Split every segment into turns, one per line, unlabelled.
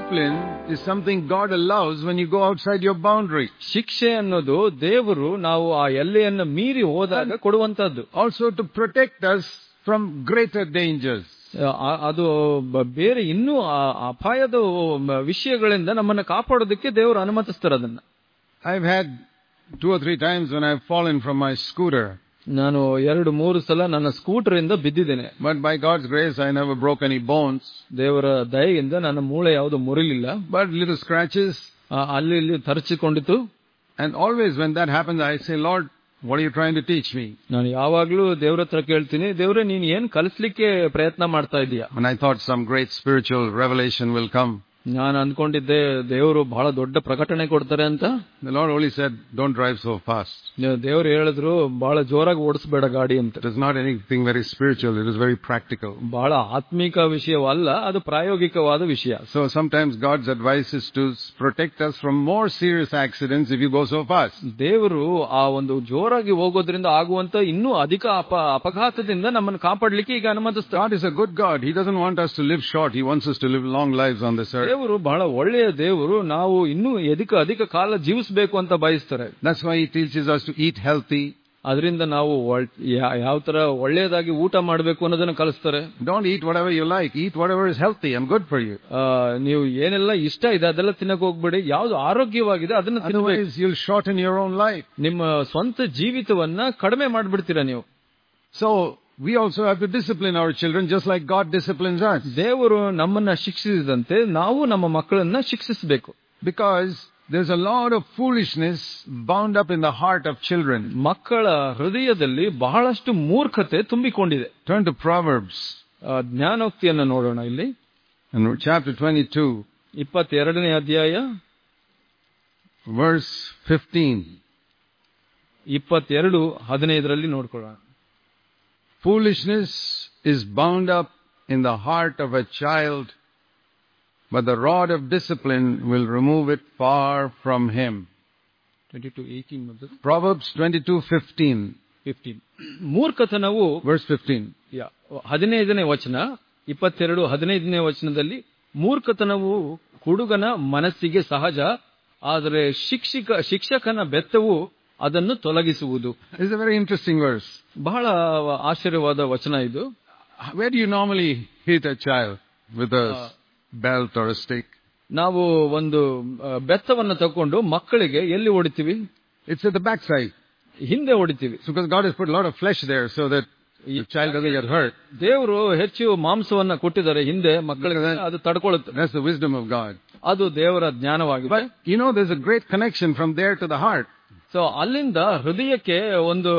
discipline is something God allows when you go outside your boundary.
ಶಿಕ್ಷೆ ಅನ್ನೋದು ದೇವರು ನಾವು ಆ ಎಲ್ಲೆಯನ್ನು ಮೀರಿ ಹೋದಾಗ ಕೊಡುವಂತದ್ದು
Also to protect us from greater dangers.
ಆ- ಅದು ಬ- ಬೇರೆ ಇನ್ನೂ ಆ- ಅಪಾಯದ ವಿಷಯಗಳಿಂದ ನಮ್ಮನ್ನ ಕಾಪಾಡೋದಕ್ಕೆ ದೇವರು ಅನುಮತಿಸ್ತಾರೆ ಅದನ್ನ
I've had two or three times when I've fallen from my scooter.
ನಾನು ಎರಡು ಮೂರು ಸಲ ನನ್ನ ಸ್ಕೂಟರ್ ಇಂದ ಬಿದ್ದಿದ್ದೇನೆ
But by God's grace, I never broke any bones.
ದೇವರ ದಯೆಯಿಂದ ನನ್ನ ಮೂಳೆ ಯಾವುದು ಮುರಿಲಿಲ್ಲ
But little scratches.
ಆ, ಅಲ್ಲಿ ಇಲ್ಲಿ ತರಚಿಕೊಂಡಿತು
And always when that happens, I say, Lord, what are you trying to teach me?
ನಾನು ಯಾವಾಗ್ಲೂ ದೇವ್ರ ಹತ್ರ ಕೇಳ್ತೀನಿ ದೇವ್ರೆ ನೀನ್ ಏನ್ ಕಲಿಸ್ಲಿಕ್ಕೆ ಪ್ರಯತ್ನ ಮಾಡ್ತಾ ಇದೀಯಾ
And I thought some great spiritual revelation will come.
ನಾನು ಅನ್ಕೊಂಡಿದ್ದೆ ದೇವರು ಬಹಳ ದೊಡ್ಡ ಪ್ರಕಟಣೆ ಕೊಡ್ತಾರೆ ಅಂತ
The Lord only said, don't drive so fast.
ದೇವ್ರು ಹೇಳಿದ್ರು ಬಹಳ ಜೋರಾಗಿ ಓಡಿಸ್ಬೇಡ ಗಾಡಿ ಅಂತ
It is not anything very spiritual. It is very practical.
ಬಹಳ ಆತ್ಮಿಕ ವಿಷಯವಲ್ಲ ಅದು ಪ್ರಾಯೋಗಿಕವಾದ ವಿಷಯ
So sometimes God's advice is to s- protect us from more serious accidents if you go so fast.
ದೇವರು ಆ ಒಂದು ಜೋರಾಗಿ ಹೋಗೋದ್ರಿಂದ ಆಗುವಂತ ಇನ್ನೂ ಅಧಿಕ ಅಪ ಅಪಘಾತದಿಂದ ನಮ್ಮನ್ನು ಕಾಪಾಡ್ಲಿಕ್ಕೆ ಈಗ ಅನುಮತಿಸ್ತಾರೆ
God is a good God. He doesn't want us to live short. He wants us to live long lives on this earth.
ದೇವರು ಬಹಳ ಒಳ್ಳೆಯ ದೇವರು ನಾವು ಇನ್ನೂ ಅಧಿಕ ಅಧಿಕ ಕಾಲ ಜೀವಿಸಬೇಕು ಅಂತ ಬಯಸ್ತಾರೆ
That's why He teaches us to eat healthy.
ಅದರಿಂದ ನಾವು ಯಾವ ತರ ಒಳ್ಳೆಯದಾಗಿ ಊಟ ಮಾಡಬೇಕು ಅನ್ನೋದನ್ನ ಕಲಿಸ್ತಾರೆ
Don't eat whatever you like. Eat whatever is healthy and good for you.
ಆ, ನೀವು ಏನೆಲ್ಲ ಇಷ್ಟ ಇದೆ ಅದೆಲ್ಲ ತಿನ್ನಕ್ ಹೋಗ್ಬೇಡಿ ಯಾವ್ದು ಆರೋಗ್ಯವಾಗಿದೆ ಅದನ್ನ ತಿನ್ನಬೇಕು
Otherwise, you'll shorten your own life.
ನಿಮ್ಮ ಸ್ವಂತ ಜೀವಿತವನ್ನ ಕಡಿಮೆ ಮಾಡ್ಬಿಡ್ತೀರಾ ನೀವು
So, we also have to discipline our children just like God disciplines us.
ದೇವರು ನಮ್ಮನ್ನ ಶಿಕ್ಷಿಸಿದಂತೆ ನಾವು ನಮ್ಮ ಮಕ್ಕಳನ್ನ ಶಿಕ್ಷಿಸಬೇಕು
Because there's a lot of foolishness bound up in the heart of children.
ಮಕ್ಕಳ ಹೃದಯದಲ್ಲಿ ಬಹಳಷ್ಟು ಮೂರ್ಖತೆ ತುಂಬಿಕೊಂಡಿದೆ
Turn to Proverbs
ಆ, ಜ್ಞಾನೋಕ್ತಿಯನ್ನ ನೋಡೋಣ ಇಲ್ಲಿ
and chapter 22,
ಇಪ್ಪತ್ತೆರಡನೇ ಅಧ್ಯಾಯ
verse 15.
ಇಪ್ಪತ್ತೆರಡು ಹದಿನೈದರಲ್ಲಿ ನೋಡ್ಕೊಳ್ಳೋಣ
Foolishness is bound up in the heart of a child, but the rod of discipline will remove it far from him.
Twenty two eighteen
Proverbs 22:15,
fifteen ಮೂರ್ಖತನವು
verse 15.
ಯಾ- ಹದಿನೈದನೇ ವಚನ ಇಪ್ಪತ್ತೆರಡು ಹದಿನೈದನೇ ವಚನದಲ್ಲಿ ಮೂರ್ಖತನವು ಹುಡುಗನ ಮನಸ್ಸಿಗೆ ಸಹಜ ಆದರೆ ಶಿಕ್ಷಕ ಶಿಕ್ಷಕನ ಬೆತ್ತವು ಅದನ್ನು ತೊಲಗಿಸುವುದು
This is a very interesting verse.
ಬಹಳ ಆಶ್ಚರ್ಯವಾದ ವಚನ ಇದು
Where do you normally hit a child? With a belt or a stick?
ನಾವು ಒಂದು ಆ, ಬೆತ್ತವನ್ನು ತಕೊಂಡು ಮಕ್ಕಳಿಗೆ ಎಲ್ಲಿ ಹೊಡಿತೀವಿ
It's at the backside.
ಹಿಂದೆ ಹೊಡಿತೀವಿ
It's because God has put a lot of flesh there so that the child doesn't get hurt.
ದೇವರು ಹೆಚ್ಚು ಮಾಂಸವನ್ನ ಕೊಟ್ಟಿದ್ದಾರೆ ಹಿಂದೆ ಮಕ್ಕಳಿಗೆ ಅದು ತಡ್ಕೊಳ್ಳುತ್ತೆ
That's the wisdom of God.
ಅದು ದೇವರ ಜ್ಞಾನವಾಗಿದೆ
But you know, there's a great connection from there to the heart.
So ಅಲ್ಲಿಂದ ಹೃದಯಕ್ಕೆ ಒಂದು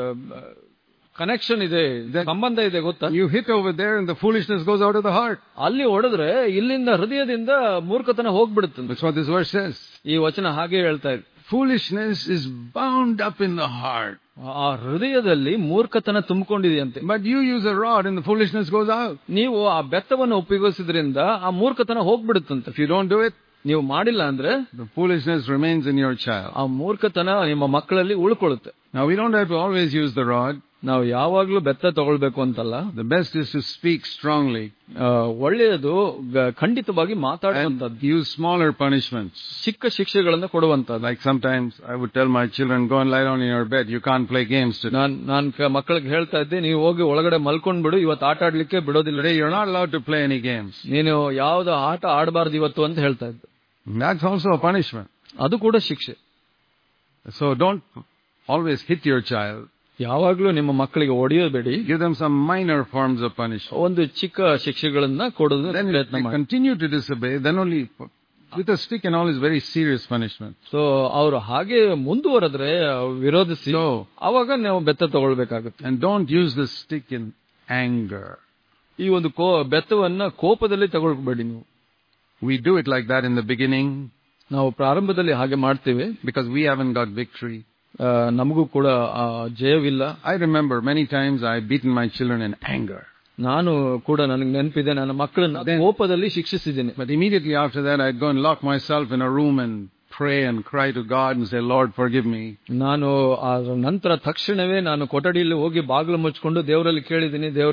ಕನೆಕ್ಷನ್ ಇದೆ ಸಂಬಂಧ ಇದೆ ಗೊತ್ತಾ
You hit over there and the foolishness goes out of the heart.
ಅಲ್ಲಿ ಹೊಡೆದ್ರೆ ಇಲ್ಲಿಂದ ಹೃದಯದಿಂದ ಮೂರ್ಖತನ ಹೋಗ್ಬಿಡುತ್ತೆ
That's what this verse says.
ಈ ವಚನ ಹಾಗೆ ಹೇಳ್ತಾ ಇದೆ
Foolishness is bound up in the heart.
ಆ ಹೃದಯದಲ್ಲಿ ಮೂರ್ಖತನ ತುಂಬಿಕೊಂಡಿದೆಯಂತೆ
But you use a rod and the foolishness goes out.
ನೀವು ಆ ಬೆತ್ತವನ್ನು ಉಪಯೋಗಿಸಿದ್ರಿಂದ ಆ ಮೂರ್ಖತನ ಹೋಗ್ಬಿಡುತ್ತಂತೆ
If you don't do it,
ನೀವು ಮಾಡಿಲ್ಲ ಅಂದ್ರೆ
the foolishness remains in your child.
ಆ ಮೂರ್ಖತನ ನಿಮ್ಮ ಮಕ್ಕಳಲ್ಲಿ ಉಳ್ಕೊಳ್ಳುತ್ತೆ
Now we don't have to always use the rod.
ನಾವು ಯಾವಾಗ್ಲೂ ಬೆತ್ತ ತಗೊಳ್ಬೇಕು ಅಂತಲ್ಲ
The best is to speak strongly
ಆ, ಒಳ್ಳೆಯದು ಗ- ಖಂಡಿತವಾಗಿ
and
ಮಾತಾಡುವಂತದ್ದು
use smaller punishments.
ಚಿಕ್ಕ ಶಿಕ್ಷೆಗಳನ್ನು ಕೊಡುವಂತದ್ದು
Like sometimes I would tell my children, go and lie down in your bed. You can't play games today.
ನಾನ್ ನಾನ್ ಕ- ಮಕ್ಕಳಿಗೆ ಹೇಳ್ತಾ ಇದ್ದೆ ನೀವು ಹೋಗಿ ಒಳಗಡೆ ಮಲ್ಕೊಂಡ್ಬಿಡು ಇವತ್ತು ಆಟ ಆಡ್ಲಿಕ್ಕೆ ಬಿಡೋದಿಲ್ಲ
Today you're not allowed to play any games.
ನೀನು ಯಾವ್ದು ಆಟ ಆಡಬಾರ್ದು ಇವತ್ತು ಅಂತ ಹೇಳ್ತಾ ಇದ್ದೆ
That's also a punishment.
ಅದು ಕೂಡ ಶಿಕ್ಷೆ
So don't always hit your child.
ಯಾವಾಗ್ಲೂ ನಿಮ್ಮ ಮಕ್ಕಳಿಗೆ ಹೊಡೆಯೋಬೇಡಿ
Give them some minor forms of punishment.
ಒಂದು ಚಿಕ್ಕ ಶಿಕ್ಷೆಗಳನ್ನ ಕೊಡೋದು
Then if
ಪ್ರಯತ್ನ
they
ಮಾಡಿ
continue to disobey, then only with a stick and all is very serious punishment.
So ಅವರು ಹಾಗೆ ಮುಂದುವರೆದ್ರೆ ವಿರೋಧಿಸಿ
So,
ಅವಾಗ ನಾವು ಬೆತ್ತ ತಗೊಳ್ಬೇಕಾಗುತ್ತೆ
and don't use the stick in anger.
ಈ ಒಂದು ಕೋ ಬೆತ್ತವನ್ನ ಕೋಪದಲ್ಲಿ ತಗೊಳ್ಬೇಡಿ ನೀವು
We do it like that in the beginning
ನಾವು ಪ್ರಾರಂಭದಲ್ಲಿ ಹಾಗೆ ಮಾಡ್ತೇವೆ
because we haven't got victory.
ಆ, ನಮಗೂ ಕೂಡ ಆ, ಜಯವಿಲ್ಲ
I remember many times I've beaten my children in anger.
ನಾನು ಕೂಡ ನನಗೆ ನೆನಪಿದೆ ನನ್ನ ಮಕ್ಕಳನ್ನ ಕೋಪದಲ್ಲಿ ಶಿಕ್ಷಿಸಿದ್ದೇನೆ
But immediately after that, I'd go and lock myself in a room and pray and cry to God and say, Lord, forgive me.
ನಾನು ಆ ನಂತರ ತಕ್ಷಣವೇ ನಾನು ಕೊಠಡಿಯಲ್ಲಿ ಹೋಗಿ ಬಾಗಿಲು ಮುಚ್ಕೊಂಡು ದೇವರಲ್ಲಿ ಕೇಳಿದ್ದೀನಿ ದೇವರೇ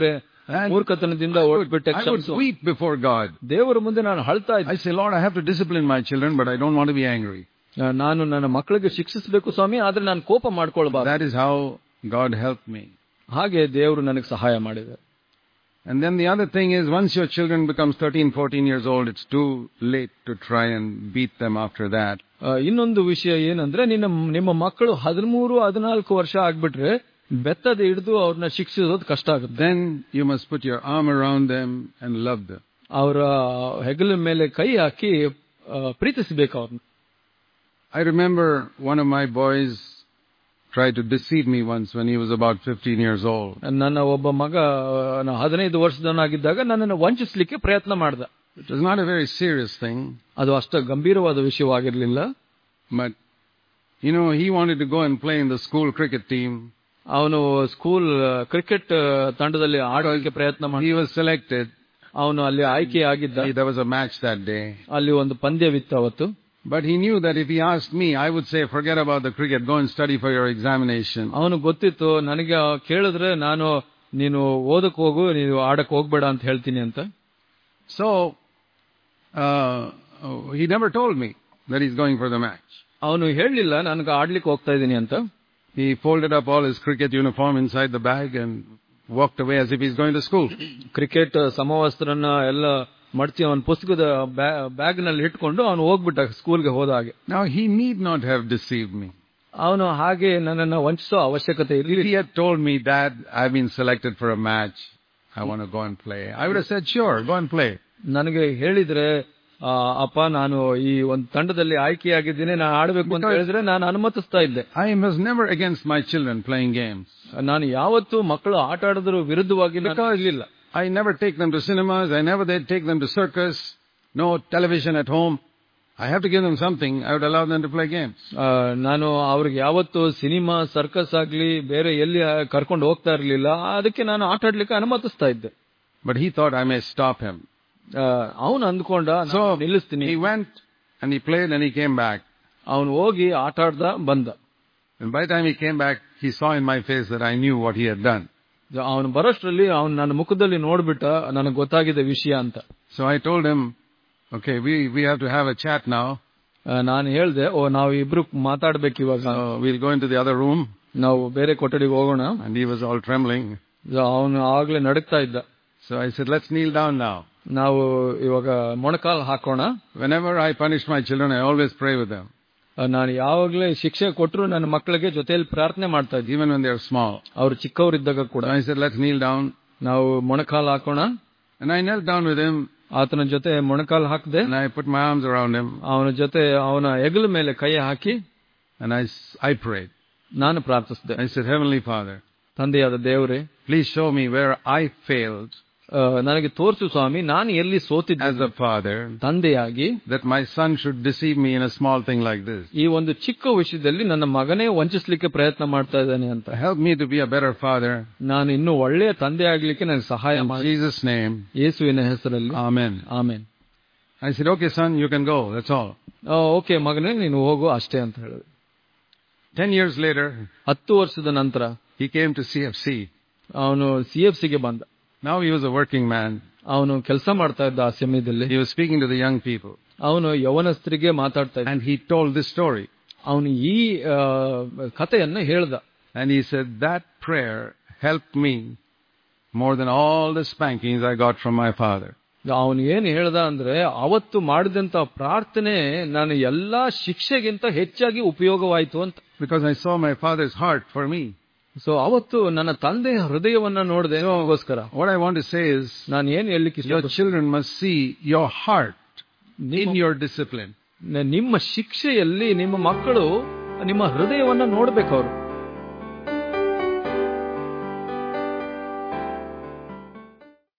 And
ಮೂರ್ಖತನದಿಂದ ಓಡ್ಬಿಟ್ಟೆ
I would
ಕ್ಷಮಿಸು
weep before God.
ದೇವರ ಮುಂದೆ ನಾನು ಅಳ್ತಾ ಇದ್ದೆ
I say, Lord, I have to discipline my children, but I don't want to be angry.
ಆ, ನಾನು ನನ್ನ ಮಕ್ಕಳಿಗೆ ಶಿಕ್ಷಿಸಬೇಕು ಸ್ವಾಮಿ ಆದ್ರೆ ನಾನು ಕೋಪ ಮಾಡ್ಕೊಳ್ಬಾರ್ದು
That is how God helped me.
ಹಾಗೆ ದೇವರು ನನಗೆ ಸಹಾಯ ಮಾಡಿದೆ
And then the other thing is, once your children becomes 13, 14 years old, it's too late to try and beat them after that.
ಆ, ಇನ್ನೊಂದು ವಿಷಯ ಏನಂದ್ರೆ ನಿನ್ನ ನಿಮ್ಮ ಮಕ್ಕಳು ಹದಿಮೂರು ಹದಿನಾಲ್ಕು ವರ್ಷ ಆಗ್ಬಿಟ್ರೆ ಬೆತ್ತದ ಹಿಡಿದು ಅವ್ರನ್ನ ಶಿಕ್ಷಿಸೋದು ಕಷ್ಟ ಆಗುತ್ತೆ
Then you must put your arm around them and love them.
ಅವರ ಹೆಗಲ ಮೇಲೆ ಕೈ ಹಾಕಿ ಆ, ಪ್ರೀತಿಸ್ಬೇಕು ಅವ್ರನ್ನ
I remember one of my boys tried to deceive me once when he was about 15 years old.
ನನ್ನ ಒಬ್ಬ ಮಗ ಆ, ನಾ ಹದಿನೈದು ವರ್ಷದವನಾಗಿದ್ದಾಗ ನನ್ನನ್ನು ವಂಚಿಸ್ಲಿಕ್ಕೆ ಪ್ರಯತ್ನ ಮಾಡ್ದ
It was not a very serious thing,
ಅದು ಅಷ್ಟ ಗಂಭೀರವಾದ ವಿಷಯವಾಗಿರ್ಲಿಲ್ಲ
but you know, he wanted to go and play in the school cricket team.
ಅವನು ಸ್ಕೂಲ್ ಕ್ರಿಕೆಟ್ ತಂಡದಲ್ಲಿ ಆಡೋಕೆ ಪ್ರಯತ್ನ ಮಾಡಿ
He was selected.
ಅವನು ಅಲ್ಲಿ ಆಯ್ಕೆ ಆಗಿದ್ದ
There was a match that day.
ಅಲ್ಲಿ ಒಂದು ಪಂದ್ಯವಿತ್ತು ಅವತ್ತು
But he knew that if he asked me, I would say, forget about the cricket, go and study for your examination.
ಅವನು ಗೊತ್ತಿತ್ತು ನನಗೆ ಕೇಳಿದ್ರೆ ನಾನು ನೀನು ಓದಕ್ ಹೋಗು ನೀನು ಆಡಕ್ ಹೋಗ್ಬೇಡ ಅಂತ ಹೇಳ್ತೀನಿ ಅಂತ
So, uh, he never told me that he's going for the match.
ಅವನು ಹೇಳಲಿಲ್ಲ ನನಗೆ ಆಡ್ಲಿಕ್ಕೆ ಹೋಗ್ತಾ ಇದ್ದೀನಿ ಅಂತ
He folded up all his cricket uniform inside the bag and walked away as if he's going to school.
Cricket ಸಮವಸ್ತ್ರನ ಎಲ್ಲ ಮಡಚಿ ಅವನ ಪುಸ್ತಕದ ಬ್ಯಾಗ್ ನಲ್ಲಿ ಇಟ್ಕೊಂಡು ಅವನು ಹೋಗ್ಬಿಟ್ಟ ಸ್ಕೂಲ್ಗೆ ಹೋದ ಹಾಗೆ
Now, he need not have deceived me.
ಅವನು ಹಾಗೆ ನನ್ನನ್ನು ವಂಚಿಸೋ ಅವಶ್ಯಕತೆ
If
ಇರಲಿಲ್ಲ
he had told me, Dad, I've been selected for a match, I want to go and play, I would have said, sure, go and play.
ನನಗೆ ಹೇಳಿದ್ರೆ ಆ, ಅಪ್ಪ ನಾನು ಈ ಒಂದು ತಂಡದಲ್ಲಿ ಆಯ್ಕೆಯಾಗಿದ್ದೀನಿ ನಾನು ಆಡಬೇಕು ಅಂತ ಹೇಳಿದ್ರೆ ನಾನು ಅನುಮತಿಸ್ತಾ ಇದ್ದೆ
I was never against my children playing games.
ನಾನು ಯಾವತ್ತೂ ಮಕ್ಕಳು ಆಟ ಆಡಿದ್ರು ವಿರುದ್ಧವಾಗಿ ನಾನು
Because
ಇರ್ಲಿಲ್ಲ
I never take them to cinemas, I never did take them to circus, no television at home. I have to give them something, I would allow them to play games.
ಆ, ನಾನು ಅವ್ರಿಗೆ ಯಾವತ್ತು cinema circus ಆಗ್ಲಿ ಬೇರೆ ಎಲ್ಲಿ ಕರ್ಕೊಂಡು ಹೋಗ್ತಾ ಇರ್ಲಿಲ್ಲ ಅದಕ್ಕೆ ನಾನು ಆಟ ಆಡ್ಲಿಕ್ಕೆ ಅನುಮತಿಸ್ತಾ ಇದ್ದೆ
But he thought I may stop him.
ಅವನು ಅಂದ್ಕೊಂಡ ನಾನು
So
ನಿಲ್ಲಿಸ್ತೀನಿ
he went and he played and he came back.
ಅವನು ಹೋಗಿ ಆಟ ಆಡ್ದ ಬಂದ
And by the time he came back, he saw in my face that I knew what he had done.
ಅವನು ಬರೋಷ್ಟ್ರಲ್ಲಿ ಅವನು ನನ್ನ ಮುಖದಲ್ಲಿ ನೋಡ್ಬಿಟ್ಟ ನನಗೆ ಗೊತ್ತಾಗಿದೆ ವಿಷಯ ಅಂತ
So I told him, okay, we, we have to have a chat now.
ಆ, ನಾನು ಹೇಳ್ದೆ ಓ ನಾವು ಇಬ್ರು ಮಾತಾಡ್ಬೇಕು ಇವಾಗ
So we'll go into the other room.
ನಾವು ಬೇರೆ ಕೊಠಡಿಗೆ ಹೋಗೋಣ
And he was all trembling.
ಅವನು ಆಗ್ಲೇ ನಡುಕ್ತಾ ಇದ್ದ
So I said, let's kneel down now.
ನಾವು ಇವಾಗ ಮೊಣಕಾಲ್ ಹಾಕೋಣ
Whenever I punish my children, I always pray with them,
ಆ, ನಾನು ಯಾವಾಗ್ಲೇ ಶಿಕ್ಷೆ ಕೊಟ್ಟರು ನನ್ನ ಮಕ್ಕಳಿಗೆ ಜೊತೆಯಲ್ಲಿ ಪ್ರಾರ್ಥನೆ ಮಾಡ್ತಾ ಇದ್ವಿ
even when they're small.
ಅವ್ರು ಚಿಕ್ಕವರಿದ್ದಾಗ ಕೂಡ
So I said, let's kneel down.
ನಾವು ಮೊಣಕಾಲ್ ಹಾಕೋಣ
And I knelt down with him
ಆತನ ಜೊತೆ ಮೊಣಕಾಲ್ ಹಾಕ್ದೆ
and I put my arms around him
ಅವನ ಜೊತೆ ಅವನ ಹೆಗಲ ಮೇಲೆ ಕೈ ಹಾಕಿ
and I, s- I prayed.
ನಾನು ಪ್ರಾರ್ಥಿಸಿದೆ
I said, Heavenly Father,
ತಂದೆಯಾದ ದೇವರೇ
please show me where I failed
ಆ, ನನಗೆ ತೋರಿಸು ಸ್ವಾಮಿ ನಾನು ಎಲ್ಲಿ ಸೋತಿದ್ದೆ
as a father
ತಂದೆಯಾಗಿ
that my son should deceive me in a small thing like this.
ಈ ಒಂದು ಚಿಕ್ಕ ವಿಷಯದಲ್ಲಿ ನನ್ನ ಮಗನೇ ವಂಚಿಸ್ಲಿಕ್ಕೆ ಪ್ರಯತ್ನ ಮಾಡ್ತಾ ಇದ್ದಾನೆ ಅಂತ
Help me to be a better father.
ನಾನು ಇನ್ನು ಒಳ್ಳೆಯ ತಂದೆ ಆಗ್ಲಿಕ್ಕೆ ನನಗೆ ಸಹಾಯ
In
ಮಾಡಿ
Jesus' name,
ಯೇಸುವಿನ ಹೆಸರಲ್ಲಿ
Amen.
Amen
I said, okay, son, you can go. That's all.
Okay ಮಗನೇ ನೀನು ಹೋಗು ಅಷ್ಟೇ ಅಂತ ಹೇಳಿದೆ
Ten years later,
ಹತ್ತು ವರ್ಷದ ನಂತರ
he came to CFC.
ಅವನು ಸಿ ಎಫ್ ಸಿಗೆ ಬಂದ
Now he was a working man.
ಅವನು ಕೆಲಸ ಮಾಡ್ತಾ ಇದ್ದ ಆ ಸಮಯದಲ್ಲಿ
He was speaking to the young people.
ಅವನು ಯವನಸ್ಥರಿಗೆ ಮಾತಾಡ್ತಾ ಇದ್ದ
And he told this story.
ಅವನು ಈ ಆ, ಕಥೆಯನ್ನ ಹೇಳ್ದ
And he said, that prayer helped me more than all the spankings I got from my father.
ಅವನು ಏನ್ ಹೇಳ್ದ ಅಂದ್ರೆ ಅವತ್ತು ಮಾಡಿದಂತ ಪ್ರಾರ್ಥನೆ ನಾನು ಎಲ್ಲಾ ಶಿಕ್ಷೆಗಿಂತ ಹೆಚ್ಚಾಗಿ ಉಪಯೋಗವಾಯ್ತು ಅಂತ
Because I saw my father's heart for me.
So ಅವತ್ತು ನನ್ನ ತಂದೆಯ ಹೃದಯವನ್ನ ನೋಡಿದೆ ಅದಕ್ಕೋಸ್ಕರ
What I want to say is,
ನಾನು ಏನ್ ಹೇಳಲಿಕ್ಕೆ
your
ಇಷ್ಟಪಡ್ತೀನಿ
children must see your heart in
ನಿಮ್ಮ-
your discipline.
ನಿಮ್ಮ ಶಿಕ್ಷೆಯಲ್ಲಿ ನಿಮ್ಮ ಮಕ್ಕಳು ನಿಮ್ಮ ಹೃದಯವನ್ನ ನೋಡ್ಬೇಕು ಅವರು